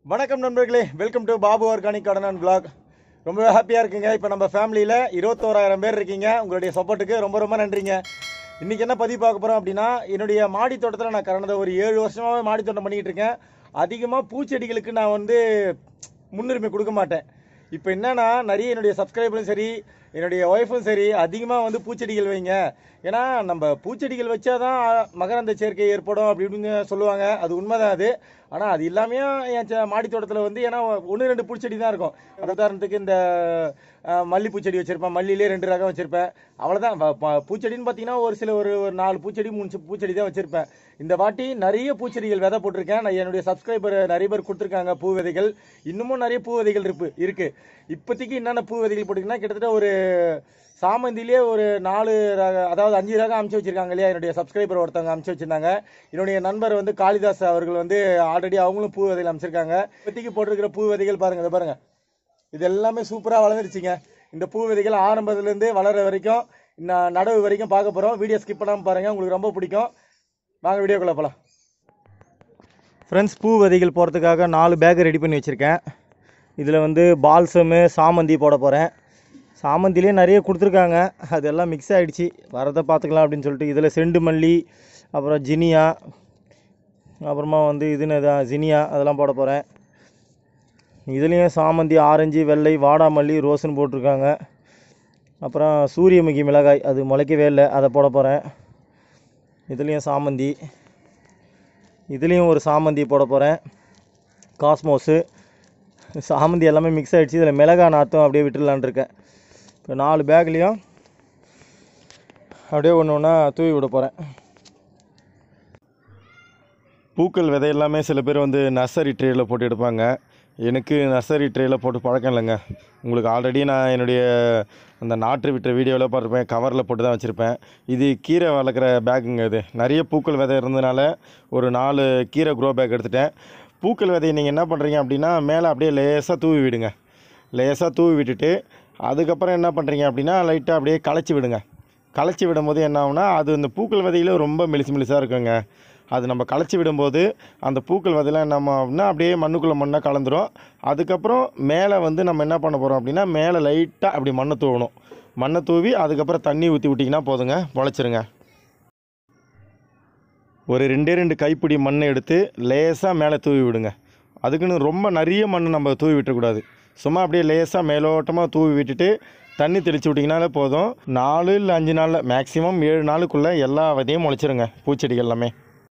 வணக்கம் நண்பர்களே welcome to Babu organic garden and blog ரொம்ப ஹாப்பியாக இருக்குங்க இப்போ நம்ம ஃபேமிலியில் இருபத்தோராயிரம் பேர் இருக்கீங்க உங்களுடைய சப்போர்ட்டுக்கு ரொம்ப ரொம்ப நன்றிங்க இன்றைக்கி என்ன பதிவு பார்க்க போகிறோம் அப்படின்னா என்னுடைய மாடி தோட்டத்தில் நான் கடந்த ஒரு ஏழு வருஷமாகவே மாடி தோட்டம் பண்ணிக்கிட்டு இருக்கேன் அதிகமாக பூச்செடிகளுக்கு நான் வந்து முன்னுரிமை கொடுக்க மாட்டேன் இப்போ என்னன்னா நிறைய என்னுடைய சப்ஸ்கிரைபரும் சரி என்னுடைய ஒய்ஃபும் சரி அதிகமாக வந்து பூச்செடிகள் வைங்க ஏன்னா நம்ம பூச்செடிகள் வச்சாதான் மகரந்த சேர்க்கை ஏற்படும் அப்படி இப்படின்னு சொல்லுவாங்க அது உண்மைதான் அது ஆனால் அது இல்லாமையும் என் ச- மாடி தோட்டத்தில் வந்து ஏன்னா ஒன்று ரெண்டு பூச்செடி தான் இருக்கும் அது உதாரணத்துக்கு இந்த அஹ், மல்லி பூச்செடி வச்சிருப்பேன் மல்லியிலே ரெண்டு ரகம் வச்சிருப்பேன் அவ்வளோதான் வ- ப- பூச்செடின்னு பார்த்தீங்கன்னா ஒரு சில ஒரு ஒரு நாலு பூச்செடி மூணு சி- பூச்செடி தான் வச்சிருப்பேன் இந்த வாட்டி நிறைய பூச்செடிகள் விதை போட்டிருக்கேன் நான் என்னுடைய சப்ஸ்கிரைபர் நிறைய பேர் கொடுத்துருக்காங்க பூ விதைகள் இன்னமும் நிறைய பூ விதைகள் இருக்கு இருக்கு இப்போதைக்கு என்னென்ன பூ விதைகள் போட்டிங்கன்னா கிட்டத்தட்ட ஒரு சாமந்திலேயே ஒரு நாலு ரக அதாவது அஞ்சு ரகம் அமுச்சு வச்சிருக்காங்க இல்லையா என்னுடைய சப்ஸ்கிரைபர் ஒருத்தவங்க அமுச்சு வச்சிருந்தாங்க என்னுடைய நண்பர் வந்து காளிதாஸ் அவர்கள் வந்து ஆல்ரெடி அவங்களும் பூ விதைகள் அமைச்சிருக்காங்க இப்போதைக்கு போட்டிருக்கிற பூ விதைகள் பாருங்க இதை பாருங்க இது எல்லாமே சூப்பராக வளர்ந்துருச்சுங்க இந்த பூ விதைகள் ஆரம்பத்துலேருந்து வளர வரைக்கும் நான் நடவு வரைக்கும் பார்க்க போகிறோம் வீடியோ ஸ்கிப் பண்ணாமல் பாருங்கள் உங்களுக்கு ரொம்ப பிடிக்கும் வாங்க வீடியோக்குள்ளே போகலாம் ஃப்ரெண்ட்ஸ் பூ விதைகள் போகிறதுக்காக நாலு பேக் ரெடி பண்ணி வச்சுருக்கேன் இதில் வந்து பால்சமு சாமந்தி போட போகிறேன் சாமந்திலே நிறைய கொடுத்துருக்காங்க அதெல்லாம் மிக்ஸ் ஆகிடுச்சு வரதை பார்த்துக்கலாம் அப்படின்னு சொல்லிட்டு இதில் செண்டு மல்லி அப்புறம் ஜினியா அப்புறமா வந்து இதுன்னு தான் ஜினியா அதெல்லாம் போட போகிறேன் இதுலேயும் சாமந்தி ஆரஞ்சு வெள்ளை வாடாமல்லி ரோஸ்னு போட்டிருக்காங்க அப்புறம் சூரியமுகி மிளகாய் அது முளைக்கவே இல்லை அதை போட போகிறேன் இதுலேயும் சாமந்தி இதுலேயும் ஒரு சாமந்தி போட போகிறேன் காஸ்மோஸு சாமந்தி எல்லாமே மிக்ஸ் ஆகிடுச்சு இதில் மிளகாய் நாற்றும் அப்படியே விட்டுடலான் இருக்கேன் இப்போ நாலு பேக்லேயும் அப்படியே ஒன்று ஒன்றா தூவி விட போகிறேன் பூக்கள் விதை எல்லாமே சில பேர் வந்து நர்சரி ட்ரேயில் போட்டு எடுப்பாங்க எனக்கு நர்சரி ட்ரேயில் போட்டு பழக்கம் இல்லைங்க உங்களுக்கு ஆல்ரெடி நான் என்னுடைய அந்த நாற்று விட்ட வீடியோவில் பார்த்துருப்பேன் கவரில் போட்டு தான் வச்சுருப்பேன் இது கீரை வளர்க்குற பேக்குங்க இது நிறைய பூக்கள் விதை இருந்ததுனால ஒரு நாலு கீரை க்ரோ பேக் எடுத்துட்டேன் பூக்கள் விதையை நீங்கள் என்ன பண்ணுறீங்க அப்படின்னா மேலே அப்படியே லேசாக தூவி விடுங்க லேசாக தூவி விட்டுட்டு அதுக்கப்புறம் என்ன பண்ணுறீங்க அப்படின்னா லைட்டாக அப்படியே களைச்சி விடுங்க களைச்சி விடும்போது என்ன ஆகும்னா அது இந்த பூக்கள் விதையில ரொம்ப மெலிசு மெலிசாக இருக்குங்க அது நம்ம களைச்சி விடும்போது அந்த பூக்கள் விதையெல்லாம் என்ன ஆகும் அப்படின்னா அப்படியே மண்ணுக்குள்ளே மண்ணாக கலந்துரும் அதுக்கப்புறம் மேலே வந்து நம்ம என்ன பண்ண போகிறோம் அப்படின்னா மேலே லைட்டாக அப்படி மண்ணை தூவணும் மண்ணை தூவி அதுக்கப்புறம் தண்ணி ஊற்றி விட்டிங்கன்னா போதுங்க முளைச்சிருங்க ஒரு ரெண்டே ரெண்டு கைப்பிடி மண்ணை எடுத்து லேசாக மேலே தூவி விடுங்க அதுக்குன்னு ரொம்ப நிறைய மண் நம்ம தூவி விட்டுறக்கூடாது சும்மா அப்படியே லேசாக மேலோட்டமாக தூவி விட்டுட்டு தண்ணி தெளித்து விட்டிங்கனாலே போதும் நாலு இல்லை அஞ்சு நாளில் மேக்ஸிமம் ஏழு நாளுக்குள்ளே எல்லா விதையும் முளைச்சிருங்க பூச்செடிகள் எல்லாமே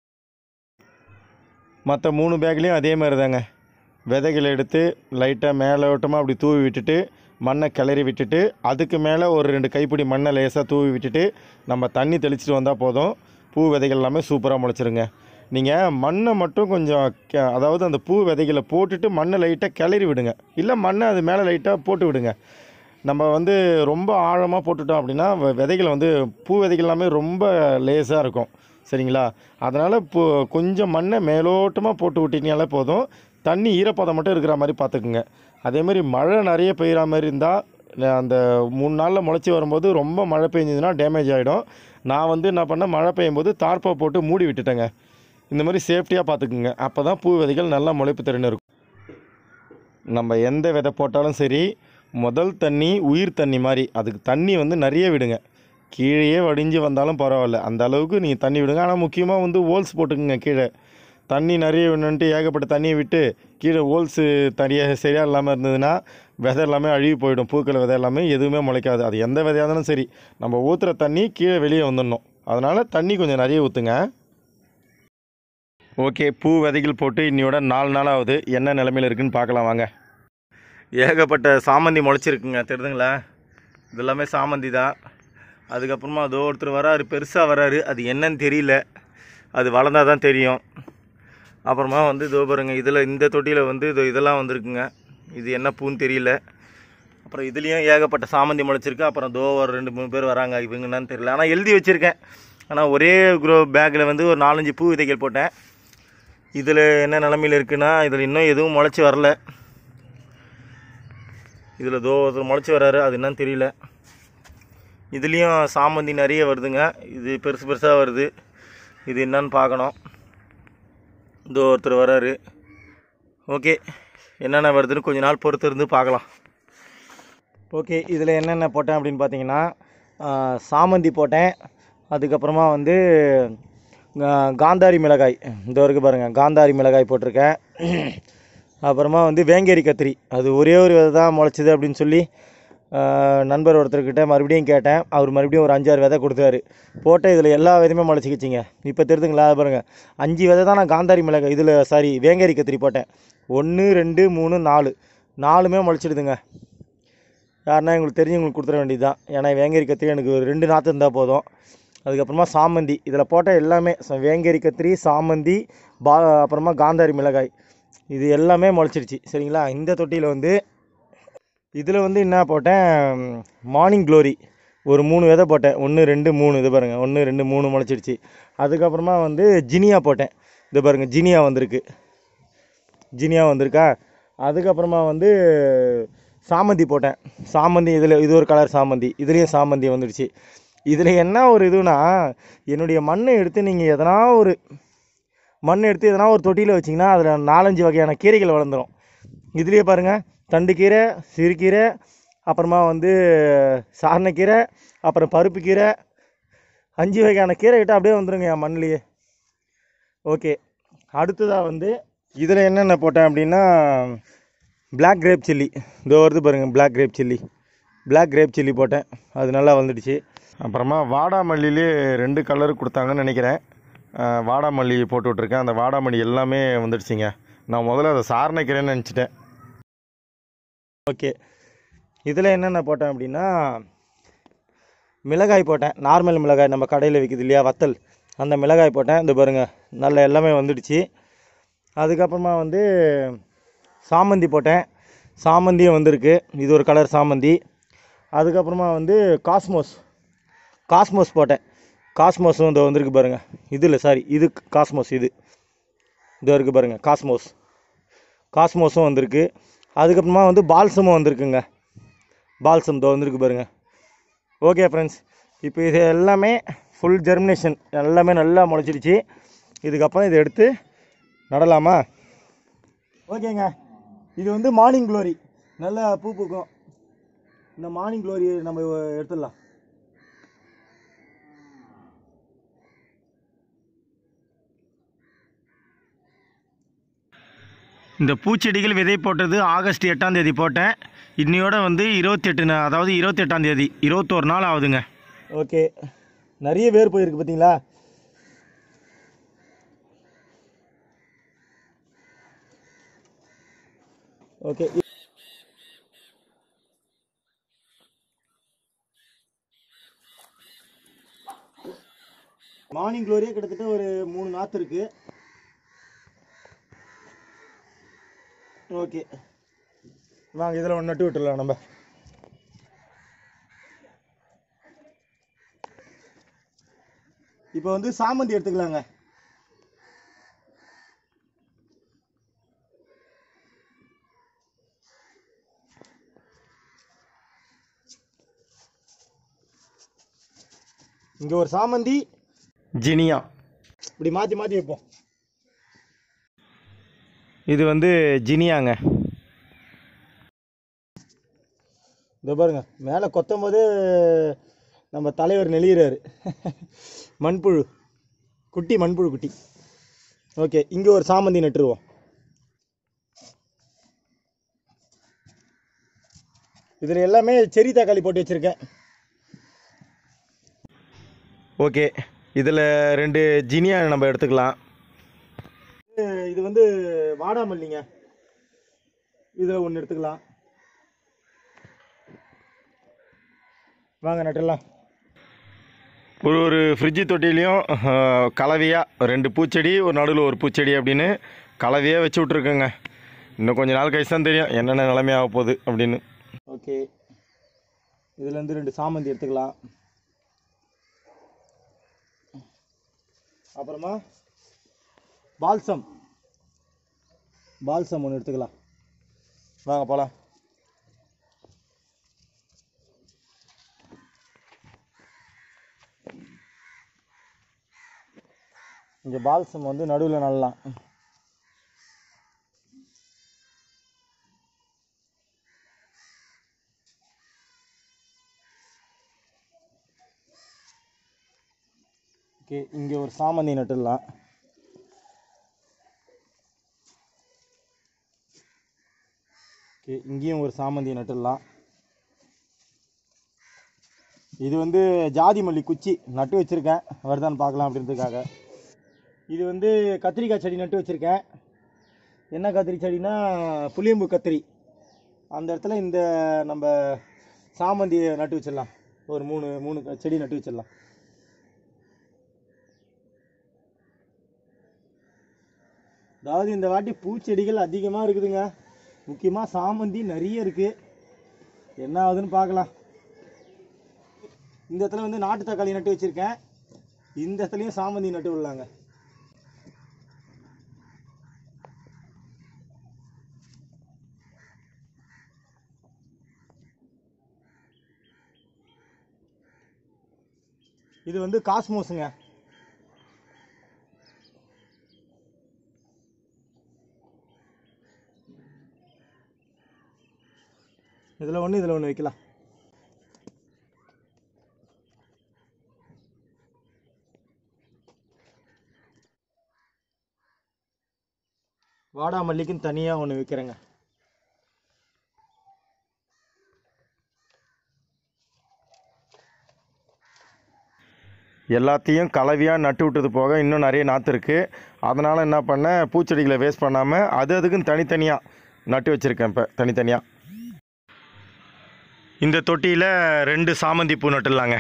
மற்ற மூணு பேக்லேயும் அதே மாதிரி தாங்க விதைகளை எடுத்து லைட்டாக மேலோட்டமாக அப்படி தூவி விட்டுட்டு மண்ணை கிளறி விட்டுட்டு அதுக்கு மேலே ஒரு ரெண்டு கைப்பிடி மண்ணை லேசாக தூவி விட்டுட்டு நம்ம தண்ணி தெளிச்சிட்டு வந்தால் போதும் பூ விதைகள் எல்லாமே சூப்பராக முளைச்சிருங்க நீங்கள் மண்ணை மட்டும் கொஞ்சம் கெ- அதாவது அந்த பூ விதைகளை போட்டுட்டு மண்ணை லைட்டாக கிளறி விடுங்க இல்லை மண்ணை அது மேலே லைட்டாக போட்டு விடுங்க நம்ம வந்து ரொம்ப ஆழமாக போட்டுட்டோம் அப்படின்னா வ- விதைகள் வந்து பூ விதைகள் எல்லாமே ரொம்ப லேசாக இருக்கும் சரிங்களா அதனால் இப்போ கொஞ்சம் மண்ணை மேலோட்டமாக போட்டு விட்டிங்கனாலே போதும் தண்ணி ஈரப்பதம் மட்டும் இருக்கிற மாதிரி பார்த்துக்குங்க அதேமாதிரி மழை நிறைய பெய்கிற மாதிரி இருந்தால் அந்த மூணு நாளில் முளைச்சி வரும்போது ரொம்ப மழை பெஞ்சதுன்னா டேமேஜ் ஆகிடும் நான் வந்து என்ன பண்ணேன் மழை பெய்யும் போது தார்ப்பை போட்டு மூடி விட்டுட்டேங்க இந்த மாதிரி சேஃப்டியாக பார்த்துக்குங்க அப்போ தான் பூ விதைகள் நல்லா முளைப்பு திறன் இருக்கும் நம்ம எந்த விதை போட்டாலும் சரி முதல் தண்ணி உயிர் தண்ணி மாதிரி அதுக்கு தண்ணி வந்து நிறைய விடுங்க கீழேயே வடிஞ்சு வந்தாலும் பரவாயில்ல அந்த அளவுக்கு நீங்கள் தண்ணி விடுங்க ஆனால் முக்கியமாக வந்து ஹோல்ஸ் போட்டுக்குங்க கீழே தண்ணி நிறைய வேணுன்ட்டு ஏகப்பட்ட தண்ணியை விட்டு கீழே ஹோல்ஸு தனியாக சரியாக இல்லாமல் இருந்ததுன்னா விதை எல்லாமே அழுகி போயிடும் பூக்கள் விதை எல்லாமே எதுவுமே முளைக்காது அது எந்த விதையாக இருந்தாலும் சரி நம்ம ஊற்றுற தண்ணி கீழே வெளியே வந்துடணும் அதனால் தண்ணி கொஞ்சம் நிறைய ஊற்றுங்க ஓகே பூ விதைகள் போட்டு இன்னையோட நாலு நாள் ஆகுது என்ன நிலமையில இருக்குன்னு பார்க்கலாம் வாங்க ஏகப்பட்ட சாமந்தி முளைச்சிருக்குங்க தெரியுதுங்களா இது எல்லாமே சாமந்தி தான் அதுக்கப்புறமா அதோ ஒருத்தர் வராரு பெருசாக வராரு அது என்னன்னு தெரியல அது வளர்ந்தால் தான் தெரியும் அப்புறமா வந்து இதோ பாருங்க இதில் இந்த தொட்டியில் வந்து இது இதெல்லாம் வந்திருக்குங்க இது என்ன பூன்னு தெரியல அப்புறம் இதுலேயும் ஏகப்பட்ட சாமந்தி முளைச்சிருக்கு அப்புறம் தோ ஒரு ரெண்டு மூணு பேர் வராங்க இவங்க என்னன்னு தெரியல ஆனால் எழுதி வச்சுருக்கேன் ஆனால் ஒரே குரோ பேக்கில் வந்து ஒரு நாலஞ்சு பூ விதைகள் போட்டேன் இதில் என்ன நிலமையில் இருக்குன்னா இதில் இன்னும் எதுவும் முளைச்சி வரல இதில் தோ ஒருத்தர் முளைச்சி வராரு அது என்னன்னு தெரியல இதுலேயும் சாமந்தி நிறைய வருதுங்க இது பெருசு பெருசாக வருது இது என்னன்னு பார்க்கணும் இதோ ஒருத்தர் வராரு ஓகே என்னென்ன வருதுன்னு கொஞ்ச நாள் பொறுத்து இருந்து பார்க்கலாம் ஓகே இதில் என்னென்ன போட்டேன் அப்படின்னு பார்த்தீங்கன்னா ஆ, சாமந்தி போட்டேன் அதுக்கப்புறமா வந்து கா- காந்தாரி மிளகாய் இந்த வரைக்கும் பாருங்கள் காந்தாரி மிளகாய் போட்டிருக்கேன் அப்புறமா வந்து வேங்கேரி கத்திரி அது ஒரே ஒரு விதை தான் முளைச்சிது அப்படின்னு சொல்லி ஆ, நண்பர் ஒருத்தர்கிட்ட மறுபடியும் கேட்டேன் அவர் மறுபடியும் ஒரு அஞ்சாறு விதை கொடுத்தாரு போட்ட இதில் எல்லா விதையுமே முளைச்சிக்கிச்சிங்க இப்போ தெரிதுங்களா அது பாருங்கள் அஞ்சு விதை தான் நான் காந்தாரி மிளகாய் இதில் சாரி வேங்கேரி கத்திரி போட்டேன் ஒன்று ரெண்டு மூணு நாலு நாலுமே முளைச்சிடுதுங்க யாருன்னா எங்களுக்கு தெரிஞ்சவங்களுக்கு கொடுத்துட வேண்டியது தான் ஏன்னா வேங்கேரி கத்திரி எனக்கு ஒரு ரெண்டு நாற்று இருந்தால் போதும் அதுக்கப்புறமா சாமந்தி இதில் போட்ட எல்லாமே ச- வேங்கேரி கத்திரி சாமந்தி பா அப்புறமா காந்தாரி மிளகாய் இது எல்லாமே முளைச்சிருச்சு சரிங்களா இந்த தொட்டியில் வந்து இதில் வந்து என்ன போட்டேன் மார்னிங் க்ளோரி ஒரு மூணு விதை போட்டேன் ஒன்று ரெண்டு மூணு இது பாருங்கள் ஒன்று ரெண்டு மூணு முளைச்சிருச்சு அதுக்கப்புறமா வந்து ஜினியா போட்டேன் இது பாருங்கள் ஜினியா வந்திருக்கு ஜினியா வந்திருக்கா அதுக்கப்புறமா வந்து சாமந்தி போட்டேன் சாமந்தி இதில் இது ஒரு கலர் சாமந்தி இதுலேயும் சாமந்தி வந்துடுச்சு இதில் என்ன ஒரு இதுனா என்னுடைய மண்ணை எடுத்து நீங்கள் எதனா ஒரு மண் எடுத்து எதனா ஒரு தொட்டியில் வச்சிங்கன்னா அதில் நாலஞ்சு வகையான கீரைகள் வளர்ந்துடும் இதுலேயே பாருங்கள் தண்டுக்கீரை சிறுகீரை அப்புறமா வந்து சாரணக்கீரை அப்புறம் பருப்பு கீரை அஞ்சு வகையான கீரை கிட்ட அப்படியே வந்துருங்க என் மண்ணிலேயே ஓகே அடுத்ததாக வந்து இதில் என்னென்ன போட்டேன் அப்படின்னா Black கிரேப் சில்லி இதோ வருது பாருங்கள் Black grape chilli Black grape chilli போட்டேன் அது நல்லா வந்துடுச்சு அப்புறமா வாடாமல்லிலே ரெண்டு கலர் கொடுத்தாங்கன்னு நினைக்கிறேன் அஹ், வாடாமல்லி போட்டு விட்ருக்கேன் அந்த வாடாமல்லி எல்லாமே வந்துடுச்சுங்க நான் முதல்ல அதை சாரணைக்கிறேன்னு நினச்சிட்டேன் ஓகே இதில் என்னென்ன போட்டேன் அப்படின்னா மிளகாய் போட்டேன் நார்மல் மிளகாய் நம்ம கடையில் விற்கிது இல்லையா வத்தல் அந்த மிளகாய் போட்டேன் இந்த பாருங்கள் நல்ல எல்லாமே வந்துடுச்சு அதுக்கப்புறமா வந்து சாமந்தி போட்டேன் சாமந்தியும் வந்திருக்கு இது ஒரு கலர் சாமந்தி அதுக்கப்புறமா வந்து காஸ்மோஸ் காஸ்மோஸ் போட்டேன் காஸ்மோஸும் இந்த வந்திருக்கு பாருங்கள் இது இல்லை சாரி இது காஸ்மோஸ் இது இது இருக்கு பாருங்கள் காஸ்மோஸ் காஸ்மோஸும் வந்திருக்கு அதுக்கப்புறமா வந்து பால்சமும் வந்திருக்குங்க பால்சம் இதோ வந்திருக்கு பாருங்கள் ஓகே ஃப்ரெண்ட்ஸ் இப்போ இது எல்லாமே ஃபுல் ஜெர்மினேஷன் எல்லாமே நல்லா முளைச்சிருச்சு இதுக்கப்புறம் இதை எடுத்து நடலாமா ஓகேங்க இது வந்து மார்னிங் க்ளோரி நல்ல பூ பூக்கும் இந்த மார்னிங் க்ளோரி நம்ம எடுத்துடலாம் இந்த பூச்செடிகள் விதை போட்டது ஆகஸ்ட் எட்டாம் தேதி போட்டேன் இன்னையோட வந்து இருபத்தெட்டு நா- அதாவது இருபத்தெட்டாம் தேதி இருபத்தோரு நாள் ஆகுதுங்க ஓகே நிறைய வேர் போயிருக்கு பார்த்தீங்களா ஓகே மார்னிங் க்ளோரியே கிட்டத்தட்ட ஒரு மூணு நாற்று இருக்கு ஓகே வாங்க இதில் ஒன்று நட்டு விட்டுடலாம் நம்ம இப்போ வந்து சாமந்தி எடுத்துக்கலாங்க இங்க ஒரு சாமந்தி ஜினியா இப்படி மாற்றி மாற்றி வைப்போம் இது வந்து ஜினியாங்க இதோ பாருங்க மேலே கொத்தும் போது நம்ம தலைவர் நெளிகிறாரு மண்புழு குட்டி மண்புழு குட்டி ஓகே இங்கே ஒரு சாமந்தி நட்டுருவோம் இதில் எல்லாமே செரி தக்காளி போட்டு வச்சுருக்கேன் ஓகே இதில் ரெண்டு ஜினியா நம்ம எடுத்துக்கலாம் இது வந்து வாடாமல்லிங்க இதில் ஒன்று எடுத்துக்கலாம் வாங்க நட்டுடலாம் ஒரு ஒரு ஃப்ரிட்ஜு தொட்டிலையும் கலவையாக ரெண்டு பூச்செடி ஒரு நடுவில் ஒரு பூச்செடி அப்படின்னு கலவையாக வச்சு விட்ருக்கோங்க இன்னும் கொஞ்ச நாள் கழிச்சு தான் தெரியும் என்னென்ன நிலைமையாக போகுது அப்படின்னு ஓகே இதுலேருந்து ரெண்டு சாமந்தி எடுத்துக்கலாம் அப்புறமா பால்சம் பால்சம் ஒன்று எடுத்துக்கலாம் வாங்க போகலாம் இங்கே பால்சம் வந்து நடுவில் நடலாம் ஓகே இங்கே ஒரு சாமந்தி நட்டுடலாம் ஓகே இங்கேயும் ஒரு சாமந்தி நட்டுடலாம் இது வந்து ஜாதி மல்லி குச்சி நட்டு வச்சுருக்கேன் வருதான்னு பார்க்கலாம் அப்படின்றதுக்காக இது வந்து கத்திரிக்காய் செடி நட்டு வச்சுருக்கேன் என்ன கத்திரி செடினா புளியம்பு கத்திரி அந்த இடத்துல இந்த நம்ம சாமந்தியை நட்டு வச்சிடலாம் ஒரு மூணு மூணு க- செடி நட்டு வச்சிடலாம் அதாவது இந்த வாட்டி பூச்செடிகள் அதிகமாக இருக்குதுங்க முக்கியமாக சாமந்தி நிறைய இருக்குது என்ன ஆகுதுன்னு பார்க்கலாம் இந்த இடத்துல வந்து நாட்டு தக்காளி நட்டு வச்சுருக்கேன் இந்த இடத்துலையும் சாமந்தி நட்டு விடலாங்க இது வந்து காஸ்மோஸுங்க இதில் ஒன்று இதில் ஒன்று வைக்கலாம் வாடாமல்லிக்குன்னு தனியாக ஒன்று வைக்கிறேங்க எல்லாத்தையும் கலவையாக நட்டு விட்டது போக இன்னும் நிறைய நாற்று இருக்குது அதனால் என்ன பண்ணேன் பூச்செடிகளை வேஸ்ட் பண்ணாமல் அது அதுக்குன்னு தனித்தனியாக நட்டு வச்சுருக்கேன் இப்போ தனித்தனியாக இந்த தொட்டியில் ரெண்டு சாமந்தி பூ நட்டுடலாங்க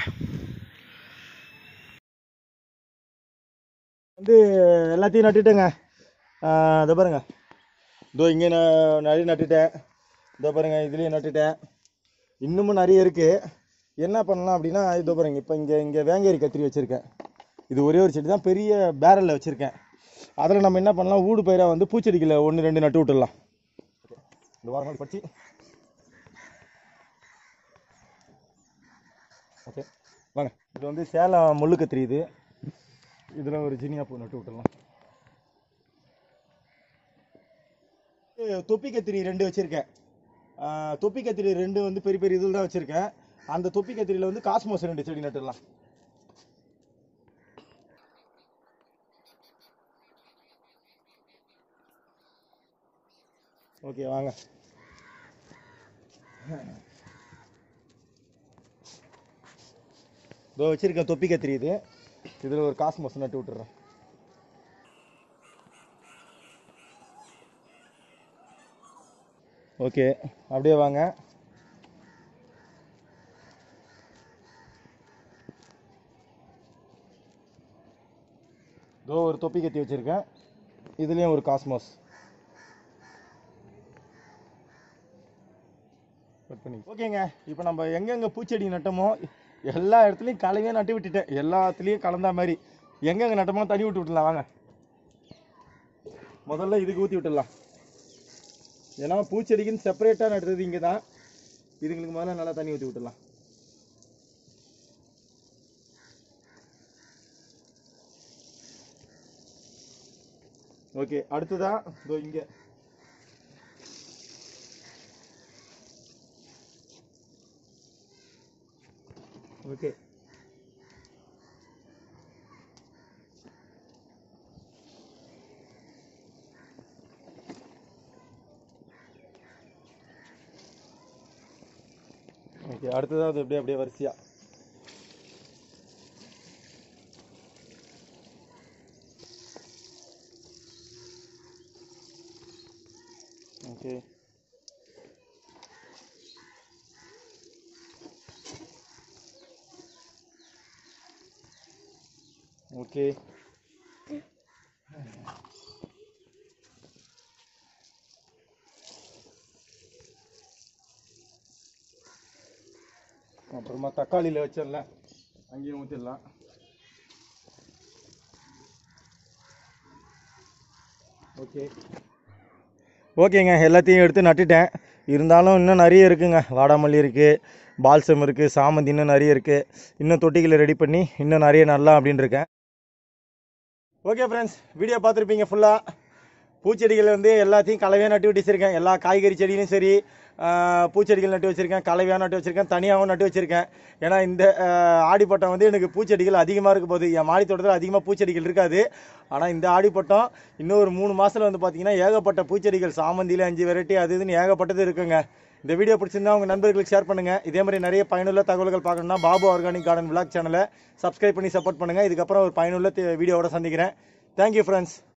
வந்து எல்லாத்தையும் நட்டுட்டேங்க இதை பாருங்க இதோ இங்கே நான் நிறைய நட்டுட்டேன் இதோ பாருங்க இதுலேயும் நட்டுட்டேன் இன்னமும் நிறைய இருக்குது என்ன பண்ணலாம் அப்படின்னா இதோ பாருங்க இப்போ இங்கே இங்கே வேங்கேரி கத்திரி வச்சுருக்கேன் இது ஒரே ஒரு செடி தான் பெரிய பேரலில் வச்சுருக்கேன் அதில் நம்ம என்ன பண்ணலாம் ஊடு பயிராக வந்து பூச்செடிகளை ஒன்று ரெண்டு நட்டு விட்டுடலாம் இந்த வாரம் பச்சி ஓகே வாங்க இது வந்து சேலம் முள்ளு கத்திரி இது இதில் ஒரு ஜினியா பூ நட்டு விட்டுடலாம் இது தொப்பி கத்திரி ரெண்டு வச்சுருக்கேன் தொப்பி கத்திரி ரெண்டு வந்து பெரிய பெரிய இதில் தான் வச்சுருக்கேன் அந்த தொப்பி கத்திரியில் வந்து காஸ்மோஸ் ரெண்டு செடி நட்டுடலாம் ஓகே வாங்க இதோ வச்சிருக்க தொப்பி கத்திரி இது இதில் ஒரு காஸ்மோஸ் நட்டு விட்டுறேன் ஓகே அப்படியே வாங்க இதோ ஒரு தொப்பி கத்தி வச்சிருக்கேன் இதுலேயும் ஒரு காஸ்மோஸ் கட் பண்ணி ஓகேங்க இப்போ நம்ம எங்கெங்கே பூச்செடி நட்டோமோ எல்லா இடத்துலையும் கலவையாக நட்டு விட்டுட்டேன் எல்லாத்துலேயும் கலந்தா மாதிரி எங்கெங்கே நட்டோமோ தண்ணி விட்டு விட்டுலாம் வாங்க முதல்ல இதுக்கு ஊற்றி விட்டுடலாம் ஏன்னா பூச்செடிக்குன்னு செப்பரேட்டாக நடுறது இங்கே தான் இதுங்களுக்கு முதல்ல நல்லா தண்ணி ஊற்றி விட்டுடலாம் ஓகே அடுத்ததா இதோ இங்கே ஓகே ஓகே அடுத்ததாக அது அப்படியே அப்படியே வரிசையா ஓகே ஓகே அப்புறமா தக்காளியில் வச்சிடல அங்கேயும் ஊற்றிடலாம் ஓகே ஓகேங்க எல்லாத்தையும் எடுத்து நட்டுட்டேன் இருந்தாலும் இன்னும் நிறைய இருக்குங்க வாடாமல்லி இருக்குது பால்சம் இருக்குது சாமந்தி இன்னும் நிறைய இருக்குது இன்னும் தொட்டிகளை ரெடி பண்ணி இன்னும் நிறைய நடலாம் அப்படின்னு இருக்கேன் ஓகே ஃப்ரெண்ட்ஸ் வீடியோ பார்த்துருப்பீங்க ஃபுல்லாக பூச்செடிகள் வந்து எல்லாத்தையும் கலவையாக நட்டு வச்சிருக்கேன் எல்லா காய்கறி செடியிலும் சரி ஆஹ், பூச்செடிகள் நட்டு வச்சிருக்கேன் கலவையாக நட்டு வச்சிருக்கேன் தனியாகவும் நட்டு வச்சிருக்கேன் ஏன்னா இந்த ஆஹ், ஆடிப்பட்டம் வந்து எனக்கு பூச்செடிகள் அதிகமாக இருக்க போகுது என் மாடி தோட்டத்தில் அதிகமாக பூச்செடிகள் இருக்காது ஆனால் இந்த ஆடிப்பட்டம் இன்னும் ஒரு மூணு மாசத்துல வந்து பார்த்தீங்கன்னா ஏகப்பட்ட பூச்செடிகள் சாமந்தியில் அஞ்சு வெரைட்டி அது இதுன்னு ஏகப்பட்டது இருக்குங்க இந்த வீடியோ பிடிச்சிருந்தா உங்கள் நண்பர்களுக்கு ஷேர் பண்ணுங்கள் இதே மாதிரி நிறைய பயனுள்ள தகவல்கள் பார்க்கணும்னா பாபு ஆர்கானிக் கார்டன் விளாக் சேனலை சப்ஸ்கிரைப் பண்ணி சப்போர்ட் பண்ணுங்கள் இதுக்கப்புறம் ஒரு பயனுள்ள தி- வீடியோவோட சந்திக்கிறேன் தேங்க்யூ ஃப்ரெண்ட்ஸ்